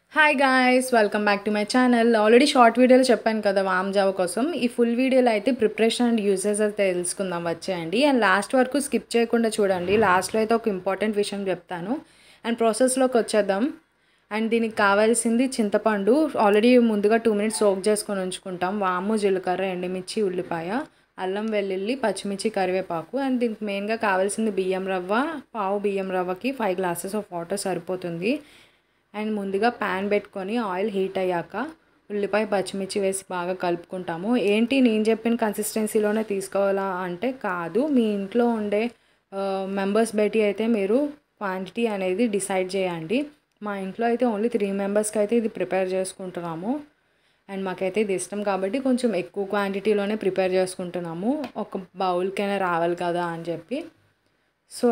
hi guys welcome back to my channel already short వీడియోలో చెప్పాను కదా వామ్ జావ కోసం ఈ ఫుల్ వీడియోలో అయితే ప్రిపరేషన్ అండ్ యూజెస్ అయితే తెలుసుకుందాం వచ్చేయండి అండ్ లాస్ట్ వరకు స్కిప్ చేయకుండా చూడండి లాస్ట్లో అయితే ఒక ఇంపార్టెంట్ విషయం చెప్తాను అండ్ ప్రాసెస్లోకి వచ్చేద్దాం అండ్ దీనికి కావాల్సింది చింతపండు ఆల్రెడీ ముందుగా టూ మినిట్స్ సోక్ చేసుకొని ఉంచుకుంటాం వాము జీలకర్ర ఎండుమిర్చి ఉల్లిపాయ అల్లం వెల్లుల్లి పచ్చిమిర్చి కరివేపాకు అండ్ దీనికి మెయిన్గా కావాల్సింది బియ్యం రవ్వ పావు బియ్యం రవ్వకి ఫైవ్ గ్లాసెస్ ఆఫ్ వాటర్ సరిపోతుంది అండ్ ముందుగా ప్యాన్ పెట్టుకొని ఆయిల్ హీట్ అయ్యాక ఉల్లిపాయ పచ్చిమిర్చి వేసి బాగా కలుపుకుంటాము ఏంటి నేను చెప్పిన కన్సిస్టెన్సీలోనే తీసుకోవాలా అంటే కాదు మీ ఇంట్లో ఉండే మెంబర్స్ బట్టి అయితే మీరు క్వాంటిటీ అనేది డిసైడ్ చేయండి మా ఇంట్లో అయితే ఓన్లీ త్రీ మెంబర్స్కి అయితే ఇది ప్రిపేర్ చేసుకుంటున్నాము అండ్ మాకైతే ఇది ఇష్టం కాబట్టి కొంచెం ఎక్కువ క్వాంటిటీలోనే ప్రిపేర్ చేసుకుంటున్నాము ఒక బౌల్కైనా రావాలి కదా అని చెప్పి సో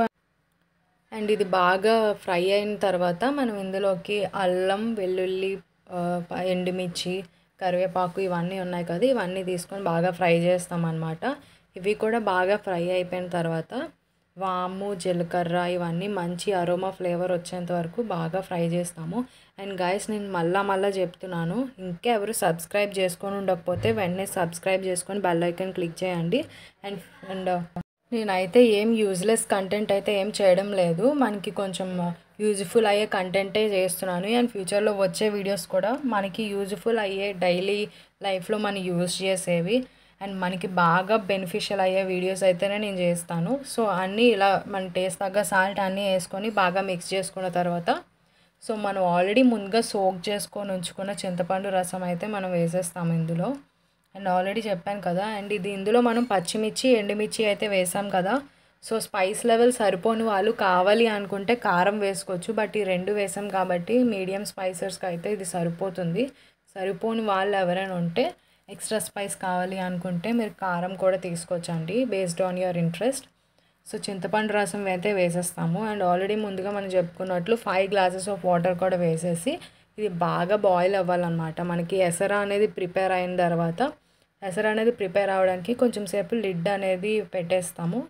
అండ్ ఇది బాగా ఫ్రై అయిన తర్వాత మనం ఇందులోకి అల్లం వెల్లుల్లి ఎండుమిర్చి కరివేపాకు ఇవన్నీ ఉన్నాయి కదా ఇవన్నీ తీసుకొని బాగా ఫ్రై చేస్తాం అనమాట ఇవి కూడా బాగా ఫ్రై అయిపోయిన తర్వాత వాము జీలకర్ర ఇవన్నీ మంచి అరోమా ఫ్లేవర్ వచ్చేంత వరకు బాగా ఫ్రై చేస్తాము అండ్ గాయస్ నేను మళ్ళా మళ్ళీ చెప్తున్నాను ఇంకా ఎవరు సబ్స్క్రైబ్ చేసుకొని ఉండకపోతే వెంటనే సబ్స్క్రైబ్ చేసుకొని బెల్ ఐకన్ క్లిక్ చేయండి అండ్ అండ్ నేనైతే ఏం యూజ్లెస్ కంటెంట్ అయితే ఏం చేయడం లేదు మనకి కొంచెం యూజ్ఫుల్ అయ్యే కంటెంటే చేస్తున్నాను అండ్ ఫ్యూచర్లో వచ్చే వీడియోస్ కూడా మనకి యూజ్ఫుల్ అయ్యే డైలీ లైఫ్లో మనం యూజ్ చేసేవి అండ్ మనకి బాగా బెనిఫిషియల్ అయ్యే వీడియోస్ అయితేనే నేను చేస్తాను సో అన్నీ ఇలా మన టేస్ట్ తగ్గ సాల్ట్ అన్నీ వేసుకొని బాగా మిక్స్ చేసుకున్న తర్వాత సో మనం ఆల్రెడీ ముందుగా సోక్ చేసుకొని ఉంచుకున్న చింతపండు రసం అయితే మనం వేసేస్తాము ఇందులో అండ్ ఆల్రెడీ చెప్పాను కదా అండ్ ఇది ఇందులో మనం పచ్చిమిర్చి ఎండుమిర్చి అయితే వేసాం కదా సో స్పైస్ లెవెల్ సరిపోని వాళ్ళు కావాలి అనుకుంటే కారం వేసుకోవచ్చు బట్ ఈ రెండు వేసాం కాబట్టి మీడియం స్పైసర్స్కి అయితే ఇది సరిపోతుంది సరిపోని వాళ్ళు ఎవరైనా ఉంటే ఎక్స్ట్రా స్పైస్ కావాలి అనుకుంటే మీరు కారం కూడా తీసుకోవచ్చండి based on your interest so చింతపండు రసం అయితే వేసేస్తాము అండ్ ఆల్రెడీ ముందుగా మనం చెప్పుకున్నట్లు ఫైవ్ గ్లాసెస్ ఆఫ్ వాటర్ కూడా వేసేసి ఇది బాగా బాయిల్ అవ్వాలన్నమాట మనకి ఎసర అనేది ప్రిపేర్ అయిన తర్వాత ఎసర అనేది ప్రిపేర్ అవ్వడానికి కొంచెం సేపు లిడ్ అనేది పెట్టేస్తాము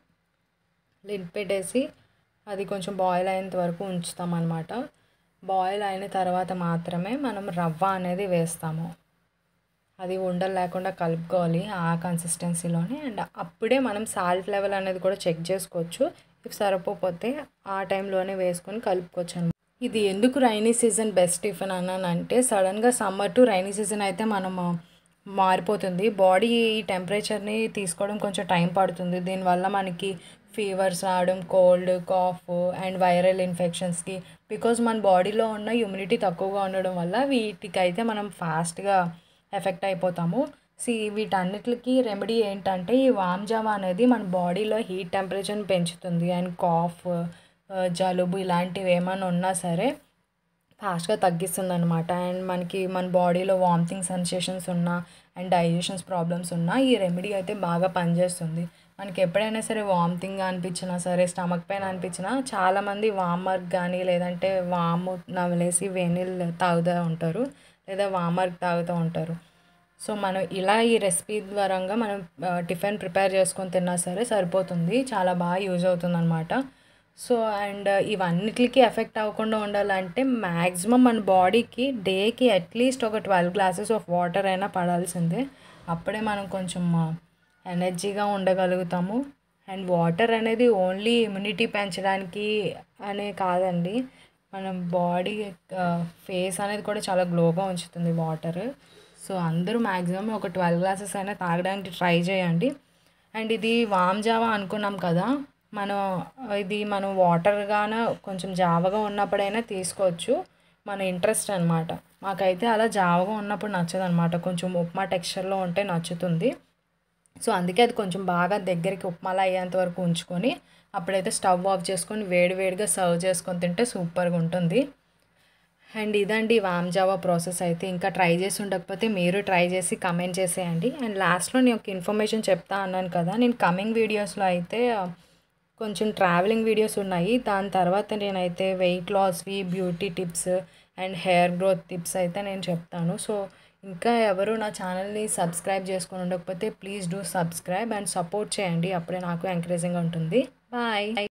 లిడ్ పెట్టేసి అది కొంచెం బాయిల్ అయినంత వరకు ఉంచుతాం అనమాట బాయిల్ అయిన తర్వాత మాత్రమే మనం రవ్వ అనేది వేస్తాము అది ఉండలు లేకుండా కలుపుకోవాలి ఆ కన్సిస్టెన్సీలోనే అండ్ అప్పుడే మనం సాల్ట్ లెవెల్ అనేది కూడా చెక్ చేసుకోవచ్చు ఇఫ్ సరిపోతే ఆ టైంలోనే వేసుకొని కలుపుకోవచ్చు అనమాట ఇది ఎందుకు రైనీ సీజన్ బెస్ట్ టిఫిన్ అన్నానంటే సడన్గా సమ్మర్ టు రైనీ సీజన్ అయితే మనము మారిపోతుంది బాడీ ఈ టెంపరేచర్ని తీసుకోవడం కొంచెం టైం పడుతుంది దీనివల్ల మనకి ఫీవర్స్ రావడం కోల్డ్ కాఫ్ అండ్ వైరల్ ఇన్ఫెక్షన్స్కి బికాజ్ మన బాడీలో ఉన్న హ్యూమిడిటీ తక్కువగా ఉండడం వల్ల వీటికి అయితే మనం ఫాస్ట్గా ఎఫెక్ట్ అయిపోతాము సి వీటన్నిటికి రెమెడీ ఏంటంటే ఈ వామ్ జావా అనేది మన బాడీలో హీట్ టెంపరేచర్ని పెంచుతుంది అండ్ కాఫ్ జలుబు ఇలాంటివి ఏమైనా ఉన్నా సరే ఫాస్ట్గా తగ్గిస్తుంది అనమాట అండ్ మనకి మన బాడీలో వామిటింగ్ సెన్సేషన్స్ ఉన్నా అండ్ డైజెషన్స్ ప్రాబ్లమ్స్ ఉన్నా ఈ రెమెడీ అయితే బాగా పనిచేస్తుంది మనకి ఎప్పుడైనా సరే వామిటింగ్ అనిపించినా సరే స్టమక్ పెయిన్ అనిపించినా చాలామంది వామర్క్ కానీ లేదంటే వాము నవలేసి వేనీళ్ళు తాగుతూ ఉంటారు లేదా వామర్క్ తాగుతూ ఉంటారు సో మనం ఇలా ఈ రెసిపీ ద్వారంగా మనం టిఫిన్ ప్రిపేర్ చేసుకొని తిన్నా సరే సరిపోతుంది చాలా బాగా యూజ్ అవుతుంది అనమాట సో అండ్ ఇవన్నిటికి ఎఫెక్ట్ అవ్వకుండా ఉండాలంటే మ్యాక్సిమం మన బాడీకి డేకి అట్లీస్ట్ ఒక ట్వెల్వ్ గ్లాసెస్ ఆఫ్ వాటర్ అయినా పడాల్సిందే అప్పుడే మనం కొంచెం ఎనర్జీగా ఉండగలుగుతాము అండ్ వాటర్ అనేది ఓన్లీ ఇమ్యూనిటీ పెంచడానికి అనే కాదండి మన బాడీ ఫేస్ అనేది కూడా చాలా గ్లోగా ఉంచుతుంది వాటర్ సో అందరూ మ్యాక్సిమం ఒక ట్వెల్వ్ గ్లాసెస్ అయినా తాగడానికి ట్రై చేయండి అండ్ ఇది వామ్ జావా అనుకున్నాం కదా మనం ఇది మనం వాటర్గాన కొంచెం జావగా ఉన్నప్పుడైనా తీసుకోవచ్చు మన ఇంట్రెస్ట్ అనమాట మాకైతే అలా జావగా ఉన్నప్పుడు నచ్చదు అనమాట కొంచెం ఉప్మా టెక్స్చర్లో ఉంటే నచ్చుతుంది సో అందుకే అది కొంచెం బాగా దగ్గరికి ఉప్మాలా అయ్యేంత వరకు ఉంచుకొని అప్పుడైతే స్టవ్ ఆఫ్ చేసుకొని వేడివేడిగా సర్వ్ చేసుకొని తింటే సూపర్గా ఉంటుంది అండ్ ఇదండి వామ్ జావా ప్రాసెస్ అయితే ఇంకా ట్రై చేసి ఉండకపోతే మీరు ట్రై చేసి కమెంట్ చేసేయండి అండ్ లాస్ట్లో నేను ఒక ఇన్ఫర్మేషన్ చెప్తా అన్నాను కదా నేను కమింగ్ వీడియోస్లో అయితే కొంచెం ట్రావెలింగ్ వీడియోస్ ఉన్నాయి దాని తర్వాత నేనైతే వెయిట్ లాస్వి beauty tips and hair growth tips అయితే నేను చెప్తాను సో ఇంకా ఎవరు నా ఛానల్ని సబ్స్క్రైబ్ చేసుకొని ఉండకపోతే please do subscribe and support చేయండి అప్పుడే నాకు ఎంకరేజింగ్గా ఉంటుంది బాయ్